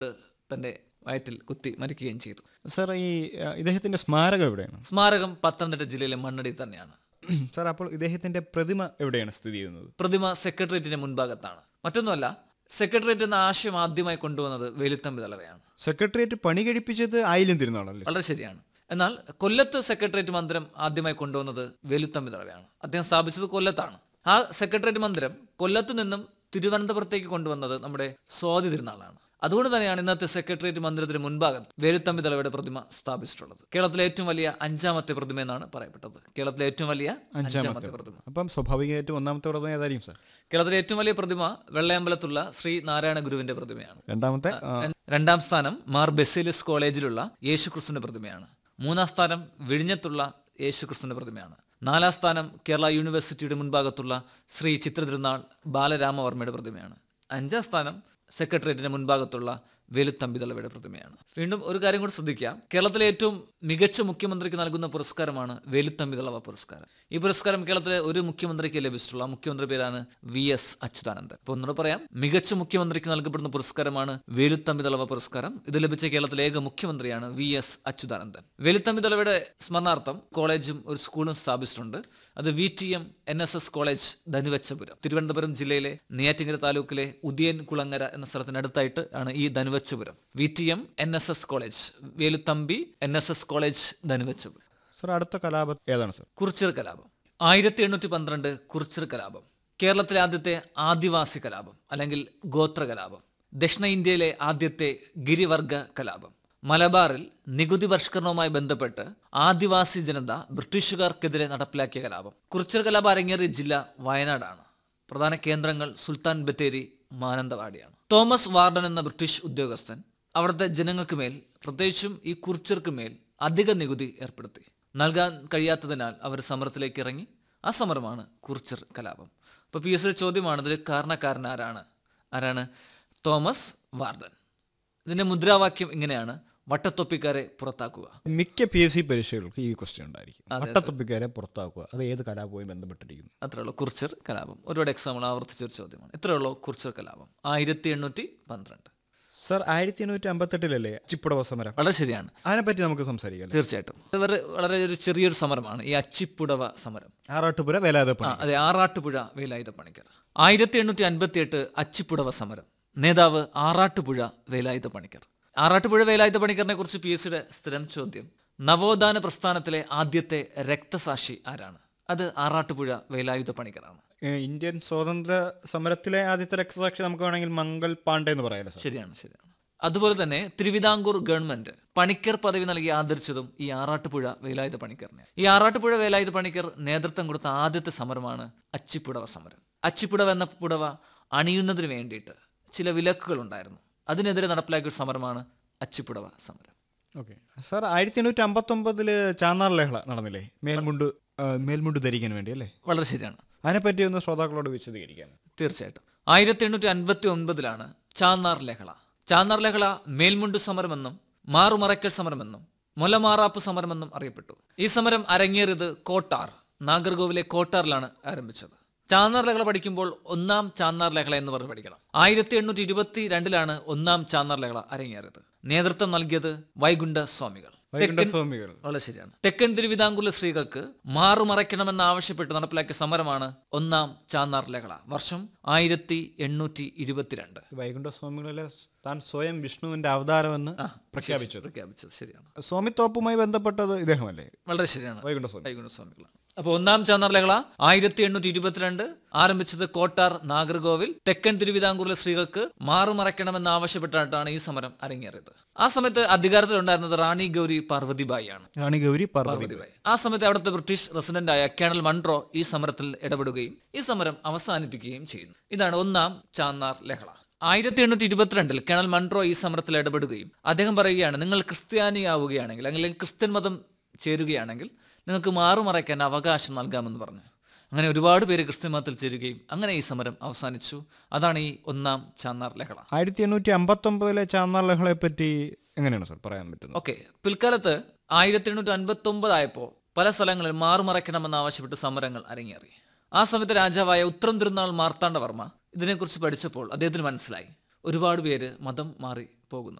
തന്റെ വയറ്റിൽ കുത്തി മരിക്കുകയും ചെയ്തു സാർ ഈ ആ, ഇദ്ദേഹത്തിന്റെ സ്മാരകം എവിടെയാണ് സ്മാരകം പത്തനംതിട്ട ജില്ലയിലെ മണ്ണടി തന്നെയാണ് സാർ അപ്പോൾ ഇദ്ദേഹത്തിന്റെ പ്രതിമ എവിടെയാണ് സ്ഥിതി ചെയ്യുന്നത് പ്രതിമ സെക്രട്ടേറിയറ്റിന്റെ മുൻഭാഗത്താണ് മറ്റൊന്നുമല്ല സെക്രട്ടേറിയറ്റ് എന്ന ആശയം ആദ്യമായി കൊണ്ടുവന്നത് വേലുത്തമ്പി തലവയാണ് സെക്രട്ടേറിയറ്റ് പണി കഴിപ്പിച്ചത് ആയില്യം തിരുനാളല്ലേ വളരെ ശരിയാണ് എന്നാൽ കൊല്ലത്ത് സെക്രട്ടേറിയറ്റ് മന്ദിരം ആദ്യമായി കൊണ്ടുവന്നത് വേലുത്തമ്പി തലവയാണ് അദ്ദേഹം സ്ഥാപിച്ചത് കൊല്ലത്താണ് ആ സെക്രട്ടേറിയറ്റ് മന്ദിരം കൊല്ലത്ത് നിന്നും തിരുവനന്തപുരത്തേക്ക് കൊണ്ടുവന്നത് നമ്മുടെ സ്വാതി തിരുനാളാണ് അതുകൊണ്ട് തന്നെയാണ് ഇന്നത്തെ സെക്രട്ടേറിയറ്റ് മന്ദിരത്തിന് മുൻഭാഗത്ത് വേലുത്തമ്പി തലവയുടെ പ്രതിമ സ്ഥാപിച്ചിട്ടുള്ളത് കേരളത്തിലെ ഏറ്റവും വലിയ അഞ്ചാമത്തെ പ്രതിമ എന്നാണ് പറയപ്പെട്ടത് കേരളത്തിലെ ഏറ്റവും വലിയ അഞ്ചാമത്തെ പ്രതിമ അപ്പം സ്വാഭാവികമായിട്ടും ഒന്നാമത്തെ പ്രതിമ ഏതായിരിക്കും സാർ കേരളത്തിലെ ഏറ്റവും വലിയ പ്രതിമ വെള്ളയമ്പലത്തുള്ള ശ്രീ നാരായണ ഗുരുവിന്റെ പ്രതിമയാണ് രണ്ടാമത്തെ ആ, രണ്ടാം സ്ഥാനം മാർ ബെസിലിസ് കോളേജിലുള്ള യേശുക്രിസ്തുവിന്റെ പ്രതിമയാണ് മൂന്നാം സ്ഥാനം വിഴിഞ്ഞത്തുള്ള യേശുക്രിസ്തുവിന്റെ പ്രതിമയാണ് നാലാം സ്ഥാനം കേരള യൂണിവേഴ്സിറ്റിയുടെ മുൻഭാഗത്തുള്ള ശ്രീ ചിത്രതിരുനാൾ ബാലരാമവർമ്മയുടെ പ്രതിമയാണ് അഞ്ചാം സ്ഥാനം സെക്രട്ടേറിയറ്റിന്റെ മുൻഭാഗത്തുള്ള വേലുത്തമ്പി തലവയുടെ പ്രതിമയാണ് വീണ്ടും ഒരു കാര്യം കൂടി ശ്രദ്ധിക്കുക കേരളത്തിലെ ഏറ്റവും മികച്ച മുഖ്യമന്ത്രിക്ക് നൽകുന്ന പുരസ്കാരമാണ് വേലുത്തമ്പി തലവ പുരസ്കാരം ഈ പുരസ്കാരം കേരളത്തിലെ ഒരു മുഖ്യമന്ത്രിക്ക് ലഭിച്ചിട്ടുള്ള ആ മുഖ്യമന്ത്രി പേരാണ് വി എസ് അച്യുതാനന്ദൻ അപ്പോൾ ഒന്നുകൂടെ പറയാം മികച്ച മുഖ്യമന്ത്രിക്ക് നൽകപ്പെടുന്ന പുരസ്കാരമാണ് വേലുത്തമ്പി തലവ പുരസ്കാരം ഇത് ലഭിച്ച കേരളത്തിലെ ഏക മുഖ്യമന്ത്രിയാണ് വി എസ് അച്യുതാനന്ദൻ വേലുത്തമ്പി തലവയുടെ സ്മരണാർത്ഥം കോളേജും ഒരു സ്കൂളും സ്ഥാപിച്ചിട്ടുണ്ട് അത് V T M N S S college Dhanuvachapuram Thiruvananthapuram ജില്ലയിലെ നെയ്യാറ്റിങ്കര താലൂക്കിലെ ഉദിയൻ കുളങ്ങര എന്ന സ്ഥലത്തിനടുത്തായിട്ട് ആണ് ഈ Dhanuvachapuram V T M N S S college Veluthampi N S S college Dhanuvachapuram sir അടുത്ത കലാപം ഏതാണ് സാർ കുറിച്ചിർ കലാപം ആയിരത്തി എണ്ണൂറ്റി പന്ത്രണ്ട് കുറിച്ചിർ കലാപം കേരളത്തിലെ ആദ്യത്തെ ആദിവാസി കലാപം അല്ലെങ്കിൽ ഗോത്ര കലാപം ദക്ഷിണ ഇന്ത്യയിലെ ആദ്യത്തെ ഗിരിവർഗ കലാപം മലബാറിൽ നികുതി പരിഷ്കരണവുമായി ബന്ധപ്പെട്ട് ആദിവാസി ജനത ബ്രിട്ടീഷുകാർക്കെതിരെ നടപ്പിലാക്കിയ കലാപം കുറിച്ചിർ കലാപം അരങ്ങേറിയ ജില്ല വയനാടാണ് പ്രധാന കേന്ദ്രങ്ങൾ സുൽത്താൻ ബത്തേരി മാനന്തവാടിയാണ് തോമസ് വാർഡൻ എന്ന ബ്രിട്ടീഷ് ഉദ്യോഗസ്ഥൻ അവിടുത്തെ ജനങ്ങൾക്ക് മേൽ പ്രത്യേകിച്ചും ഈ കുറിച്ചർക്ക് മേൽ അധിക നികുതി ഏർപ്പെടുത്തി നൽകാൻ കഴിയാത്തതിനാൽ അവർ സമരത്തിലേക്ക് ഇറങ്ങി ആ സമരമാണ് കുറിച്ചർ കലാപം അപ്പോൾ പി എസ് സി ചോദ്യമാണ് ഇതിൽ കാരണക്കാരൻ ആരാണ് ആരാണ് തോമസ് വാർഡൻ ഇതിന്റെ മുദ്രാവാക്യം ഇങ്ങനെയാണ് വട്ടത്തൊപ്പിക്കാരെ പുറത്താക്കുക മിക്ക പി എസ് സി പരീക്ഷകൾക്ക് ഈ ക്വസ്റ്റ്യൻ ഉണ്ടായിരിക്കും വട്ടത്തൊപ്പിക്കാരെ പുറത്താക്കുക അത് ഏത് കലാപവുമായി ബന്ധപ്പെട്ടിരിക്കുന്നു അത്രേ ഉള്ളൂ കുറിച്ചർ കലാപം ഒരുപാട് എക്സാമ്പിൾ ആവർത്തിച്ച ഒരു ചോദ്യമാണ് ഇത്രേ ഉള്ളൂ കുറിച്ചർ കലാപം ആയിരത്തി എണ്ണൂറ്റി പന്ത്രണ്ട് സാർ ആയിരത്തി എണ്ണൂറ്റി അമ്പത്തെട്ടിലല്ലേ അച്ചിപ്പുടവ സമരം വളരെ ശരിയാണ് അതിനെപ്പറ്റി നമുക്ക് സംസാരിക്കാം അല്ലേ? തീർച്ചയായിട്ടും ഇത് വളരെ വളരെ ഒരു ചെറിയൊരു സമരമാണ് ഈ അച്ചിപ്പുടവ സമരം ആറാട്ടുപുര വേലായുധ ആ പണി അതെ ആറാട്ടുപുഴ വേലായുധ പണിക്കർ ആയിരത്തി എണ്ണൂറ്റി അൻപത്തി എട്ട് അച്ചിപ്പുടവ സമരം നേതാവ് ആറാട്ടുപുഴ വേലായുധ പണിക്കർ ആറാട്ടുപുഴ വേലായുധ പണിക്കറിനെ കുറിച്ച് പി എസ് സിയുടെ സ്ഥിരം ചോദ്യം നവോത്ഥാന പ്രസ്ഥാനത്തിലെ ആദ്യത്തെ രക്തസാക്ഷി ആരാണ് അത് ആറാട്ടുപുഴ വേലായുധ പണിക്കറാണ് ഏ, ഇന്ത്യൻ സ്വാതന്ത്ര്യ സമരത്തിലെ ആദ്യത്തെ രക്തസാക്ഷി നമുക്ക് വേണമെങ്കിൽ മംഗൾ പാണ്ഡെ എന്ന് പറയാലോ സാർ ശരിയാണ് ശരിയാണ് അതുപോലെ തന്നെ തിരുവിതാംകൂർ ഗവൺമെന്റ് പണിക്കർ പദവി നൽകി ആദരിച്ചതും ഈ ആറാട്ടുപുഴ വേലായുധ പണിക്കറിനെ ഈ ആറാട്ടുപുഴ വേലായുധ പണിക്കർ നേതൃത്വം കൊടുത്ത ആദ്യത്തെ സമരമാണ് അച്ചിപ്പുടവ സമരം അച്ചിപ്പുടവ എന്ന പുടവ അണിയുന്നതിന് വേണ്ടിയിട്ട് ചില വിലക്കുകൾ ഉണ്ടായിരുന്നു അതിനെതിരെ നടപ്പിലാക്കിയ ഒരു സമരമാണ് അച്ചിപ്പുടവ സമരം ഓക്കെ സാർ ആയിരത്തി എണ്ണൂറ്റി അമ്പത്തൊമ്പതില് ചാന്നാർ ലഹള നടന്നില്ലേ മേൽമുണ്ട് ആ, മേൽമുണ്ട് ധരിക്കാൻ വേണ്ടി അല്ലേ വളരെ ശരിയാണ് അതിനെപ്പറ്റി ഒന്ന് ശ്രോതാക്കളോട് വിശദീകരിക്കാൻ തീർച്ചയായിട്ടും ആയിരത്തി എണ്ണൂറ്റി അൻപത്തി ഒൻപതിലാണ് ചാന്നാർ ലഹള ചാന്നാർ ലഹള മേൽമുണ്ട് സമരമെന്നും മാറുമറയ്ക്കൽ സമരമെന്നും മൊലമാറാപ്പ് സമരമെന്നും അറിയപ്പെട്ടു ഈ സമരം അരങ്ങേറിയത് കോട്ടാർ നാഗർകോവിലെ കോട്ടാറിലാണ് ആരംഭിച്ചത് ചാന്നാർ ലഹള പഠിക്കുമ്പോൾ ഒന്നാം ചാന്നാർ ലഹള എന്ന് പറഞ്ഞ് പഠിക്കണം ആയിരത്തി എണ്ണൂറ്റി ഇരുപത്തി രണ്ടിലാണ് ഒന്നാം ചാന്നാർ ലഹള അരങ്ങേറിയത് നേതൃത്വം നൽകിയത് വൈകുണ്ഠ സ്വാമികൾ വൈകുണ്ഠസ്വാമികൾ വളരെ ശരിയാണ് തെക്കൻ തിരുവിതാംകൂറിലെ സ്ത്രീകൾക്ക് മാറുമറയ്ക്കണമെന്ന് ആവശ്യപ്പെട്ട് നടപ്പിലാക്കിയ സമരമാണ് ഒന്നാം ചാന്നാർ ലഹള വർഷം ആയിരത്തി എണ്ണൂറ്റി ഇരുപത്തിരണ്ട് വൈകുണ്ഠസ്വാമികളെ താൻ സ്വയം വിഷ്ണുവിന്റെ അവതാരമെന്ന് പ്രഖ്യാപിച്ചത് പ്രഖ്യാപിച്ചത് ശരിയാണ് സ്വാമിത്തോപ്പുമായി ബന്ധപ്പെട്ടത് ഇദ്ദേഹമല്ലേ വളരെ ശരിയാണ് വൈകുണ്ഠസ്വാമി വൈകുണ്ഠസ്വാമികളാണ് അപ്പോൾ ഒന്നാം ചാന്നാർ ലഹള ആയിരത്തി എണ്ണൂറ്റി ഇരുപത്തിരണ്ട് ആരംഭിച്ചത് കോട്ടാർ നാഗർകോവിൽ തെക്കൻ തിരുവിതാംകൂറിലെ സ്ത്രീകൾക്ക് മാറുമറയ്ക്കണമെന്ന് ആവശ്യപ്പെട്ടാണ് ഈ സമരം അരങ്ങേറിയത് ആ സമയത്ത് അധികാരത്തിലുണ്ടായിരുന്നത് റാണി ഗൗരി പാർവതിബായി ആണ് റാണി ഗൗരി പാർവതി പാർവതിബായി ആ സമയത്ത് അവിടുത്തെ ബ്രിട്ടീഷ് റെസിഡന്റായ കേണൽ മൺട്രോ ഈ സമരത്തിൽ ഇടപെടുകയും ഈ സമരം അവസാനിപ്പിക്കുകയും ചെയ്യുന്നു ഇതാണ് ഒന്നാം ചാന്നാർ ലഹള ആയിരത്തി എണ്ണൂറ്റി ഇരുപത്തിരണ്ടിൽ കേണൽ മൺട്രോ ഈ സമരത്തിൽ ഇടപെടുകയും അദ്ദേഹം പറയുകയാണ് നിങ്ങൾ ക്രിസ്ത്യാനിയാവുകയാണെങ്കിൽ അല്ലെങ്കിൽ ക്രിസ്ത്യൻ മതം ചേരുകയാണെങ്കിൽ നിങ്ങൾക്ക് മാറുമറയ്ക്കാൻ അവകാശം നൽകാമെന്ന് പറഞ്ഞു അങ്ങനെ ഒരുപാട് പേര് ക്രിസ്ത്യൻ മതത്തിൽ ചേരുകയും അങ്ങനെ ഈ സമരം അവസാനിച്ചു അതാണ് ഈ ഒന്നാം ചാന്നാർ ലഹള ആയിരത്തി എണ്ണൂറ്റി അമ്പത്തൊമ്പതിലെ ചാന്നാർ ലഹളയെ പറ്റി എങ്ങനെയാണ് സാർ പറയാൻ പറ്റുന്നത് ഓക്കെ പിൽക്കാലത്ത് ആയിരത്തി എണ്ണൂറ്റി അൻപത്തി ഒമ്പതായപ്പോൾ പല സ്ഥലങ്ങളിൽ മാറുമറയ്ക്കണമെന്ന് ആവശ്യപ്പെട്ട് സമരങ്ങൾ അരങ്ങേറി ആ സമയത്ത് രാജാവായ ഉത്രം തിരുനാൾ മാർത്താണ്ഡവർമ്മ ഇതിനെക്കുറിച്ച് പഠിച്ചപ്പോൾ അദ്ദേഹത്തിന് മനസ്സിലായി ഒരുപാട് പേര് മതം മാറി പോകുന്നു